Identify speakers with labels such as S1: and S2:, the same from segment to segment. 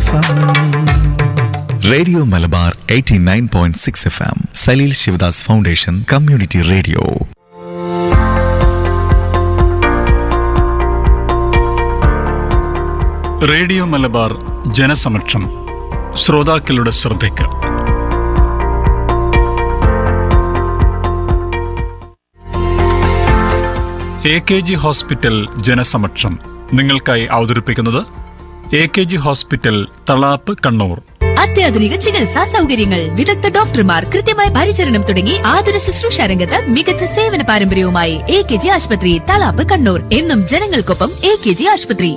S1: FM
S2: radio Malabar 89.6 F M Saleel Sivadas foundation community radio
S3: radio Malabar ജനസമക്ഷം ശ്രോതാക്കളുടെ ശ്രദ്ധയ്ക്ക് എ കെ ജി ഹോസ്പിറ്റൽ ജനസമക്ഷം നിങ്ങൾക്കായി അവതരിപ്പിക്കുന്നത് A K G hospital Thalap Kannur
S4: അത്യാധുനിക ചികിത്സാ സൗകര്യങ്ങൾ വിദഗ്ധ ഡോക്ടർമാർ കൃത്യമായ പരിചരണം തുടങ്ങി ആതുര ശുശ്രൂഷ രംഗത്ത് മികച്ച സേവന പാരമ്പര്യവുമായി എ കെ ജി ആശുപത്രി തളാപ്പ് കണ്ണൂർ എന്നും ജനങ്ങൾക്കൊപ്പം എ കെ ജി ആശുപത്രി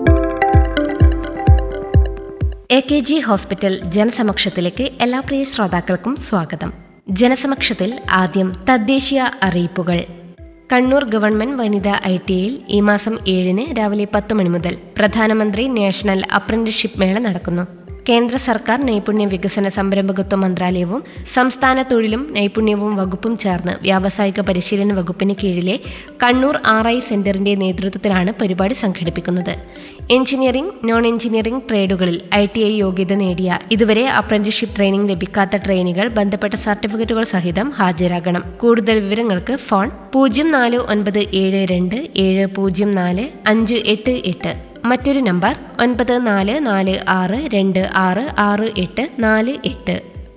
S5: എ കെ ജി ഹോസ്പിറ്റൽ ജനസമക്ഷത്തിലേക്ക് എല്ലാ പ്രിയ ശ്രോതാക്കൾക്കും സ്വാഗതം ജനസമക്ഷത്തിൽ ആദ്യം തദ്ദേശീയ അറിയിപ്പുകൾ കണ്ണൂർ ഗവൺമെന്റ് വനിതാ ഐ ടിയിൽ ഈ മാസം ഏഴിന് രാവിലെ പത്ത് മണി മുതൽ പ്രധാനമന്ത്രി നാഷണൽ അപ്രന്റീസ്ഷിപ്പ് മേള നടക്കുന്നു കേന്ദ്ര സർക്കാർ നൈപുണ്യ വികസന സംരംഭകത്വ മന്ത്രാലയവും സംസ്ഥാന തൊഴിലും നൈപുണ്യവും വകുപ്പും ചേർന്ന് വ്യാവസായിക പരിശീലന വകുപ്പിന് കീഴിലെ കണ്ണൂർ ആർ ഐ സെന്ററിന്റെ നേതൃത്വത്തിലാണ് പരിപാടി സംഘടിപ്പിക്കുന്നത് എഞ്ചിനീയറിംഗ് നോൺ എഞ്ചിനീയറിംഗ് ട്രേഡുകളിൽ ഐ ടി ഐ യോഗ്യത നേടിയ ഇതുവരെ അപ്രന്റീസ്ഷിപ്പ് ട്രെയിനിംഗ് ലഭിക്കാത്ത ട്രെയിനികൾ ബന്ധപ്പെട്ട സർട്ടിഫിക്കറ്റുകൾ സഹിതം ഹാജരാകണം കൂടുതൽ വിവരങ്ങൾക്ക് ഫോൺ പൂജ്യം നാല് ഒൻപത് ഏഴ് രണ്ട് ഏഴ് പൂജ്യം നാല് അഞ്ച് എട്ട് എട്ട് മറ്റൊരു നമ്പർ ഒൻപത് നാല് നാല് ആറ് രണ്ട് ആറ് ആറ് എട്ട് നാല് എട്ട്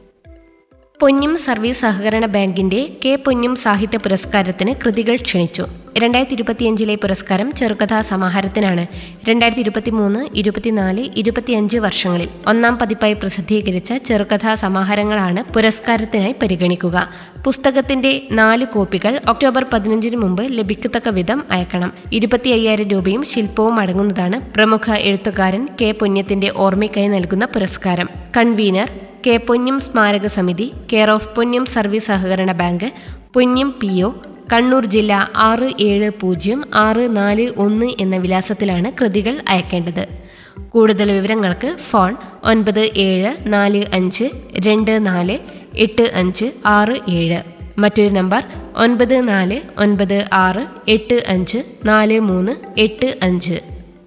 S5: പൊന്നം സർവീസ് സഹകരണ ബാങ്കിന്റെ കെ പൊന്നം സാഹിത്യ പുരസ്കാരത്തിന് കൃതികൾ ക്ഷണിച്ചു രണ്ടായിരത്തി ഇരുപത്തിയഞ്ചിലെ പുരസ്കാരം ചെറുകഥാ സമാഹാരത്തിനാണ് രണ്ടായിരത്തി ഇരുപത്തി മൂന്ന് ഇരുപത്തിനാല് ഇരുപത്തിയഞ്ച് വർഷങ്ങളിൽ ഒന്നാം പതിപ്പായി പ്രസിദ്ധീകരിച്ച ചെറുകഥാ സമാഹാരങ്ങളാണ് പുരസ്കാരത്തിനായി പരിഗണിക്കുക പുസ്തകത്തിന്റെ നാല് കോപ്പികൾ ഒക്ടോബർ പതിനഞ്ചിന് മുമ്പ് ലഭിക്കത്തക്ക വിധം അയക്കണം ഇരുപത്തി അയ്യായിരം രൂപയും ശില്പവും അടങ്ങുന്നതാണ് പ്രമുഖ എഴുത്തുകാരൻ കെ പൊന്യത്തിന്റെ ഓർമ്മയ്ക്കായി നൽകുന്ന പുരസ്കാരം കൺവീനർ കെ പൊന്നം സ്മാരക സമിതി കെയർ ഓഫ് പൊന്നം സർവീസ് സഹകരണ bank Ponnam P O Kannur ജില്ല ആറ് ഏഴ് പൂജ്യം ആറ് നാല് ഒന്ന് എന്ന വിലാസത്തിലാണ് കൃതികൾ അയക്കേണ്ടത് കൂടുതൽ വിവരങ്ങൾക്ക് ഫോൺ ഒൻപത് ഏഴ് നാല് അഞ്ച് രണ്ട് നാല് എട്ട് അഞ്ച് ആറ് ഏഴ് മറ്റൊരു നമ്പർ ഒൻപത് നാല് ഒൻപത് ആറ് എട്ട് അഞ്ച് നാല് മൂന്ന് എട്ട് അഞ്ച്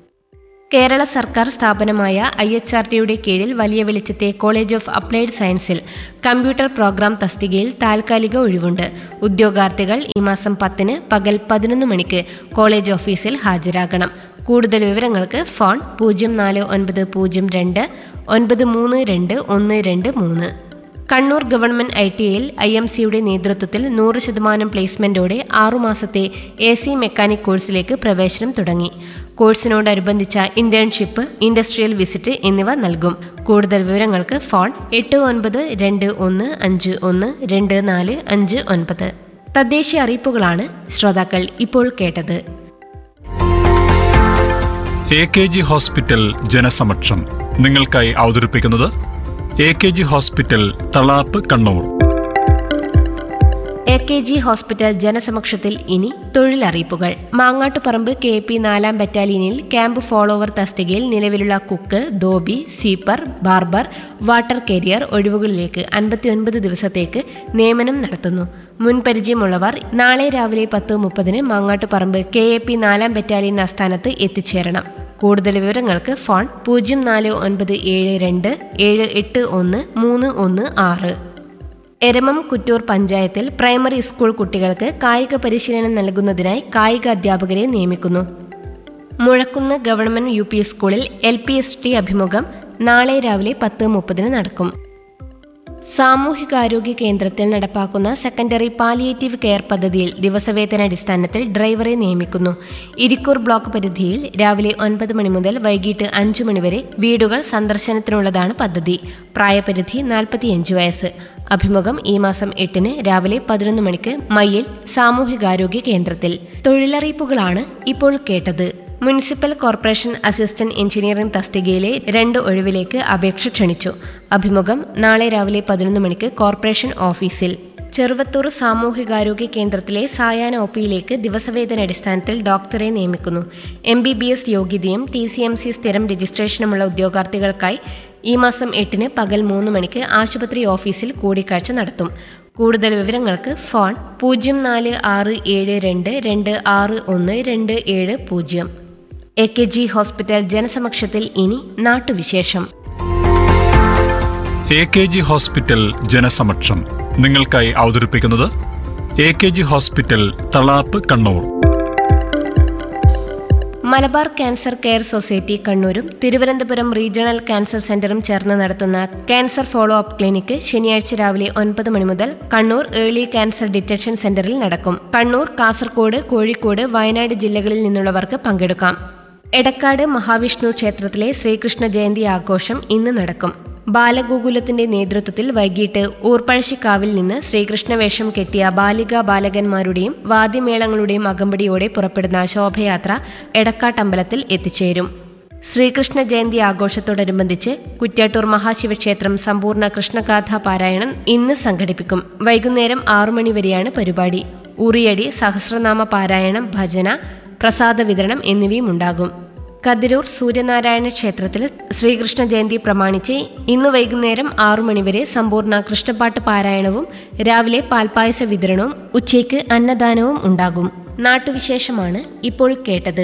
S5: കേരള സർക്കാർ സ്ഥാപനമായ ഐ എച്ച് ആർ ടിയുടെ കീഴിൽ വലിയ വെളിച്ചത്തെ കോളേജ് ഓഫ് അപ്ലൈഡ് സയൻസിൽ കമ്പ്യൂട്ടർ പ്രോഗ്രാം തസ്തികയിൽ താൽക്കാലിക ഒഴിവുണ്ട് ഉദ്യോഗാർത്ഥികൾ ഈ മാസം പത്തിന് പകൽ പതിനൊന്ന് മണിക്ക് കോളേജ് ഓഫീസിൽ ഹാജരാകണം കൂടുതൽ വിവരങ്ങൾക്ക് ഫോൺ പൂജ്യം നാല് ഒൻപത് പൂജ്യം രണ്ട് ഒൻപത് മൂന്ന് രണ്ട് ഒന്ന് രണ്ട് മൂന്ന് കണ്ണൂർ ഗവൺമെന്റ് ഐ ടി ഐയിൽ ഐ എം സിയുടെ നേതൃത്വത്തിൽ നൂറ് ശതമാനം പ്ലേസ്മെന്റോടെ ആറുമാസത്തെ എ സി മെക്കാനിക് കോഴ്സിലേക്ക് പ്രവേശനം തുടങ്ങി കോഴ്സിനോടനുബന്ധിച്ച ഇന്റേൺഷിപ്പ് ഇൻഡസ്ട്രിയൽ വിസിറ്റ് എന്നിവ നൽകും കൂടുതൽ വിവരങ്ങൾക്ക് ഫോൺ എട്ട് ഒൻപത് രണ്ട് ഒന്ന് അഞ്ച് ഒന്ന് രണ്ട് നാല് അഞ്ച് ഒൻപത് തദ്ദേശീയ അറിയിപ്പുകളാണ് ശ്രോതാക്കൾ ഇപ്പോൾ കേട്ടത്
S3: എ കെ ജി ഹോസ്പിറ്റൽ ജനസമക്ഷം നിങ്ങൾക്കായി അവതരിപ്പിക്കുന്നത് A K G hospital Thalap Kannur
S5: A K G hospital ജനസമക്ഷത്തിൽ ഇനി തൊഴിലറിയിപ്പുകൾ മാങ്ങാട്ടുപറമ്പ് കെ പി നാലാം ബറ്റാലിയനിൽ ക്യാമ്പ് ഫോളോവർ തസ്തികയിൽ നിലവിലുള്ള cook dhobi sweeper barber water carrier ഒഴിവുകളിലേക്ക് അൻപത്തിയൊൻപത് ദിവസത്തേക്ക് നിയമനം നടത്തുന്നു മുൻപരിചയമുള്ളവർ നാളെ രാവിലെ പത്ത് മുപ്പതിന് മാങ്ങാട്ടുപറമ്പ് കെ എ പി നാലാം ബറ്റാലിയൻ ആസ്ഥാനത്ത് എത്തിച്ചേരണം കൂടുതൽ വിവരങ്ങൾക്ക് ഫോൺ പൂജ്യം നാല് ഒൻപത് ഏഴ് രണ്ട് ഏഴ് എട്ട് ഒന്ന് മൂന്ന് ഒന്ന് ആറ് എരമം കുറ്റൂർ പഞ്ചായത്തിൽ പ്രൈമറി സ്കൂൾ കുട്ടികൾക്ക് കായിക പരിശീലനം നൽകുന്നതിനായി കായിക അധ്യാപകരെ നിയമിക്കുന്നു മുഴക്കുന്ന് ഗവൺമെന്റ് യു പി സ്കൂളിൽ എൽ പി എസ് ടി അഭിമുഖം നാളെ രാവിലെ പത്ത് മുപ്പതിന് നടക്കും സാമൂഹികാരോഗ്യ കേന്ദ്രത്തിൽ നടപ്പാക്കുന്ന സെക്കൻഡറി പാലിയേറ്റീവ് കെയർ പദ്ധതിയിൽ ദിവസവേതനാടിസ്ഥാനത്തിൽ ഡ്രൈവറെ നിയമിക്കുന്നു ഇരിക്കൂർ ബ്ലോക്ക് പരിധിയിൽ രാവിലെ ഒൻപത് മണി മുതൽ വൈകിട്ട് അഞ്ചു മണിവരെ വീടുകൾ സന്ദർശനത്തിനുള്ളതാണ് പദ്ധതി പ്രായപരിധി നാൽപ്പത്തിയഞ്ച് വയസ്സ് അഭിമുഖം ഈ മാസം എട്ടിന് രാവിലെ പതിനൊന്ന് മണിക്ക് മയ്യിൽ സാമൂഹികാരോഗ്യ കേന്ദ്രത്തിൽ തൊഴിലറിയിപ്പുകളാണ് ഇപ്പോൾ കേട്ടത് മുനിസിപ്പൽ കോർപ്പറേഷൻ അസിസ്റ്റന്റ് എഞ്ചിനീയറിംഗ് തസ്തികയിലെ രണ്ട് ഒഴിവിലേക്ക് അപേക്ഷ ക്ഷണിച്ചു അഭിമുഖം നാളെ രാവിലെ പതിനൊന്ന് മണിക്ക് കോർപ്പറേഷൻ ഓഫീസിൽ ചെറുവത്തൂർ സാമൂഹികാരോഗ്യ കേന്ദ്രത്തിലെ സായാഹ്ന ഒ പിയിലേക്ക് ദിവസവേതന അടിസ്ഥാനത്തിൽ ഡോക്ടറെ നിയമിക്കുന്നു എം ബി ബി എസ് യോഗ്യതയും ടി സി എം സി സ്ഥിരം രജിസ്ട്രേഷനുമുള്ള ഉദ്യോഗാർത്ഥികൾക്കായി ഈ മാസം എട്ടിന് പകൽ മൂന്ന് മണിക്ക് ആശുപത്രി ഓഫീസിൽ കൂടിക്കാഴ്ച നടത്തും കൂടുതൽ വിവരങ്ങൾക്ക് ഫോൺ പൂജ്യം നാല് ആറ് ഏഴ് രണ്ട് രണ്ട് ആറ് ഒന്ന് രണ്ട് ഏഴ് പൂജ്യം എ കെ ജി ഹോസ്പിറ്റൽ ജനസമക്ഷത്തിൽ ഇനി നാട്ടുവിശേഷം
S3: എ കെ ജി ഹോസ്പിറ്റൽ ജനസമക്ഷം നിങ്ങൾക്കായി അവതരിപ്പിക്കുന്നത് A K G hospital Thalap Kannur
S5: Malabar cancer care society കണ്ണൂരും തിരുവനന്തപുരം റീജിയണൽ ക്യാൻസർ സെന്ററും ചേർന്ന് നടത്തുന്ന ക്യാൻസർ ഫോളോ അപ്പ് ക്ലിനിക്ക് ശനിയാഴ്ച രാവിലെ ഒൻപത് മണി മുതൽ കണ്ണൂർ ഏർലി ക്യാൻസർ ഡിറ്റക്ഷൻ സെന്ററിൽ നടക്കും കണ്ണൂർ കാസർഗോഡ് കോഴിക്കോട് വയനാട് ജില്ലകളിൽ നിന്നുള്ളവർക്ക് പങ്കെടുക്കാം എടക്കാട് മഹാവിഷ്ണു ക്ഷേത്രത്തിലെ ശ്രീകൃഷ്ണ ജയന്തി ആഘോഷം ഇന്ന് നടക്കും ബാലഗോകുലത്തിന്റെ നേതൃത്വത്തിൽ വൈകിട്ട് ഊർപ്പഴശ്ശിക്കാവിൽ നിന്ന് ശ്രീകൃഷ്ണവേഷം കെട്ടിയ ബാലിക ബാലകന്മാരുടെയും വാദ്യമേളങ്ങളുടെയും അകമ്പടിയോടെ പുറപ്പെടുന്ന ശോഭയാത്ര എടക്കാട്ടമ്പലത്തിൽ എത്തിച്ചേരും ശ്രീകൃഷ്ണ ജയന്തി ആഘോഷത്തോടനുബന്ധിച്ച് കുറ്റ്യാട്ടൂർ മഹാശിവക്ഷേത്രം സമ്പൂർണ്ണ കൃഷ്ണഗാഥ പാരായണം ഇന്ന് സംഘടിപ്പിക്കും വൈകുന്നേരം ആറു മണി വരെയാണ് പരിപാടി ഉറിയടി സഹസ്രനാമ പാരായണം ഭജന പ്രസാദ വിതരണം എന്നിവയും ഉണ്ടാകും കതിരൂർ സൂര്യനാരായണ ക്ഷേത്രത്തിൽ ശ്രീകൃഷ്ണ ജയന്തി പ്രമാണിച്ച് ഇന്ന് വൈകുന്നേരം ആറു മണിവരെ സമ്പൂർണ്ണ കൃഷ്ണപ്പാട്ട് പാരായണവും രാവിലെ പാൽപ്പായസ വിതരണവും ഉച്ചയ്ക്ക് അന്നദാനവും ഉണ്ടാകും നാട്ടുവിശേഷമാണ് ഇപ്പോൾ കേട്ടത്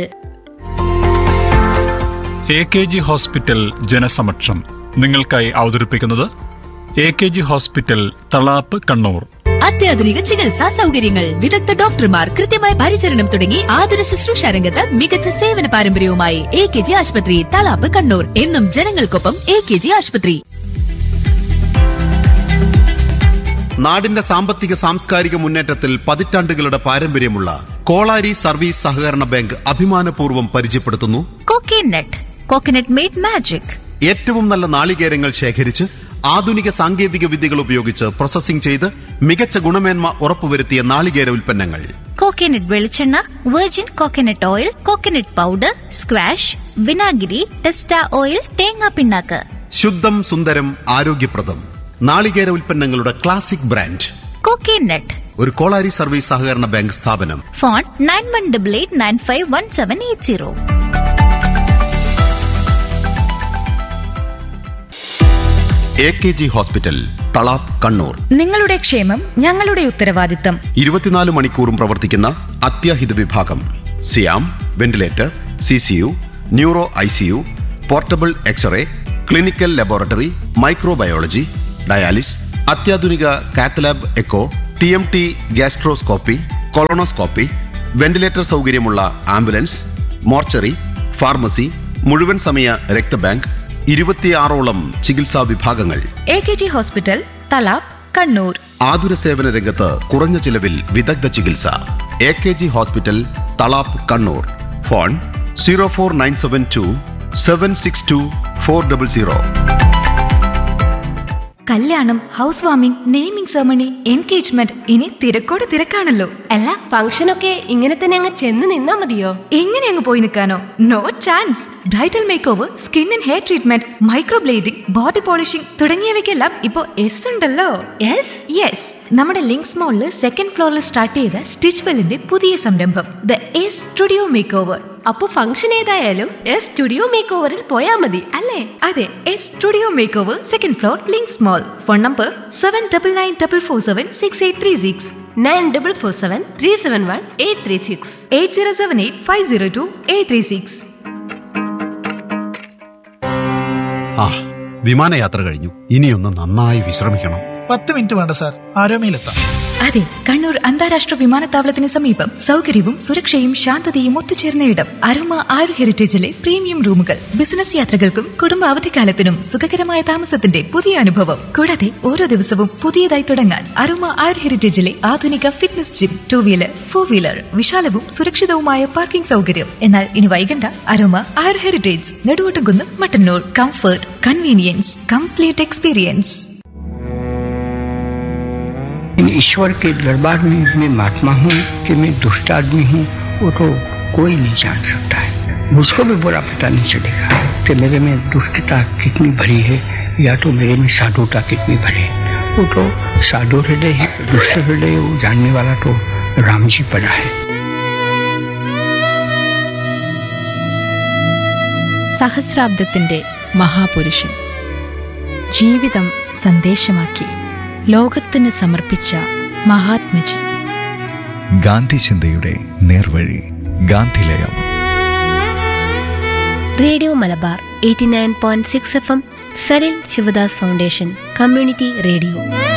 S3: എ കെ ജി ഹോസ്പിറ്റൽ ജനസമക്ഷം നിങ്ങൾക്കായി അവതരിപ്പിക്കുന്നത് A K G hospital Thalap Kannur
S4: അത്യാധുനിക ചികിത്സാ സൗകര്യങ്ങൾ വിദഗ്ധ ഡോക്ടർമാർ കൃത്യമായ പരിചരണം തുടങ്ങി ആതുര ശുശ്രൂഷ രംഗത്ത് മികച്ച സേവന പാരമ്പര്യവുമായി എ കെ ജി ആശുപത്രി തളാപ്പ് കണ്ണൂർ എന്നും ജനങ്ങൾക്കൊപ്പം എ കെ ജി ആശുപത്രി
S1: നാടിന്റെ സാമ്പത്തിക സാംസ്കാരിക മുന്നേറ്റത്തിൽ പതിറ്റാണ്ടുകളുടെ പാരമ്പര്യമുള്ള കോളാരി സർവീസ് സഹകരണ ബാങ്ക് അഭിമാനപൂർവ്വം പരിചയപ്പെടുത്തുന്നു
S6: കോക്കനട്ട് കോക്കനട്ട് മെയ്ഡ് മാജിക്
S1: ഏറ്റവും നല്ല നാളികേരങ്ങൾ ശേഖരിച്ച് ആധുനിക സാങ്കേതിക വിദ്യകൾ ഉപയോഗിച്ച് പ്രോസസ്സിംഗ് ചെയ്ത് മികച്ച ഗുണമേന്മ ഉറപ്പുവരുത്തിയ നാളികേര ഉൽപ്പന്നങ്ങൾ
S6: കോക്കനട്ട് വെളിച്ചെണ്ണ virgin coconut oil coconut powder squash വിനാഗിരി ടെസ്റ്റ ഓയിൽ തേങ്ങാ പിണ്ണാക്ക്
S1: ശുദ്ധം സുന്ദരം ആരോഗ്യപ്രദം നാളികേര ഉൽപ്പന്നങ്ങളുടെ ക്ലാസിക് ബ്രാൻഡ്
S6: കോക്കനട്ട്
S1: ഒരു കോളാരി സർവീസ് സഹകരണ ബാങ്ക് സ്ഥാപനം
S6: phone nine one double eight nine five one seven eight zero
S1: A K G hospital Thalap Kannur
S7: നിങ്ങളുടെ ക്ഷേമം ഞങ്ങളുടെ ഉത്തരവാദിത്തം
S1: ഇരുപത്തിനാല് മണിക്കൂറും പ്രവർത്തിക്കുന്ന അത്യാഹിത വിഭാഗം സിയാം ventilator C C U neuro I C U portable x-ray clinical laboratory microbiology dialysis അത്യാധുനിക cath lab echo T M T gastroscopy colonoscopy ventilator സൗകര്യമുള്ള ആംബുലൻസ് മോർച്ചറി ഫാർമസി മുഴുവൻ സമയ രക്തബാങ്ക് ഇരുപത്തിയാറോളം ചികിത്സാ വിഭാഗങ്ങൾ
S7: A K G hospital Thalap Kannur
S1: ആതുര സേവന രംഗത്ത് കുറഞ്ഞ ചിലവിൽ വിദഗ്ധ ചികിത്സ A K G hospital Thalap Kannur phone zero four nine seven two seven six two four double zero
S7: കല്യാണം house warming naming ceremony engagement ഇനി തിരക്കോട് തിരക്കാണല്ലോ
S5: അല്ല ഫംഗ്ഷനൊക്കെ ഇങ്ങനെ തന്നെ അങ്ങ് ചെന്ന് നിന്നാ മതിയോ
S7: എങ്ങനെ അങ്ങ് പോയി നിൽക്കാനോ no chance bridal makeover skin and hair treatment microblading body polishing തുടങ്ങിയവയ്ക്കെല്ലാം ഇപ്പോ എസ് ഉണ്ടല്ലോ
S5: യെസ്
S7: യെസ് നമ്മുടെ ലിങ്ക്സ് മോളിൽ സെക്കൻഡ് ഫ്ലോറിൽ സ്റ്റാർട്ട് ചെയ്ത സ്റ്റിച്ച് വെല്ലിന്റെ പുതിയ സംരംഭം the S studio makeover
S5: അപ്പൊ ഫംഗ്ഷൻ ഏതായാലും എസ് സ്റ്റുഡിയോ മേക്ക് ഓവറിൽ പോയാ മതി
S7: അല്ലേ അതെ S studio makeover second floor Links mall phone number seven double nine double four seven six eight three six
S5: nine double four seven three seven one eight three six
S7: eight zero seven eight five zero two eight three six
S1: ആ വിമാനയാത്ര കഴിഞ്ഞു ഇനിയൊന്ന് നന്നായി വിശ്രമിക്കണം
S8: പത്ത് minute വേണ്ട sir ആരോമയിലെത്താം
S7: അതെ കണ്ണൂർ അന്താരാഷ്ട്ര വിമാനത്താവളത്തിന് സമീപം സൗകര്യവും സുരക്ഷയും ശാന്തതയും ഒത്തുചേർന്ന ഇടം അരോമ ആരു ഹെറിറ്റേജിലെ പ്രീമിയം റൂമുകൾ ബിസിനസ് യാത്രകൾക്കും കുടുംബ അവധിക്കാലത്തിനും സുഖകരമായ താമസത്തിന്റെ പുതിയ അനുഭവം കൂടാതെ ഓരോ ദിവസവും പുതിയതായി തുടങ്ങാൻ അരോമ ആരു ഹെറിറ്റേജിലെ ആധുനിക fitness gym two wheeler four wheeler വിശാലവും സുരക്ഷിതവുമായ പാർക്കിംഗ് സൗകര്യം എന്നാൽ ഇനി വൈകണ്ട അരോമ ആരു heritage Neduvottumkunnu Mattannur comfort convenience complete experience
S9: इन ईश्वर के दरबार में मैं महात्मा हूँ कि मैं दुष्ट आदमी हूँ वो तो कोई नहीं जान सकता है मुझको भी बुरा पता नहीं चलेगा कि मेरे में दुष्टता कितनी भरी है या तो मेरे में साधुता कितनी भरी है वो तो साधु हृदय है दुष्ट हृदय वो जानने वाला तो राम जी पड़ा है
S10: സഹസ്രാബ്ദത്തിന്റെ മഹാപുരുഷൻ ജീവിതം സന്ദേശമാക്കി ലോകത്തിന് സമർപ്പിച്ച മഹാത്മജി
S2: ഗാന്ധി ചിന്തയുടെ നേർവഴി Gandhilayam
S5: radio Malabar eighty nine point six F M Salil Sivadas foundation community radio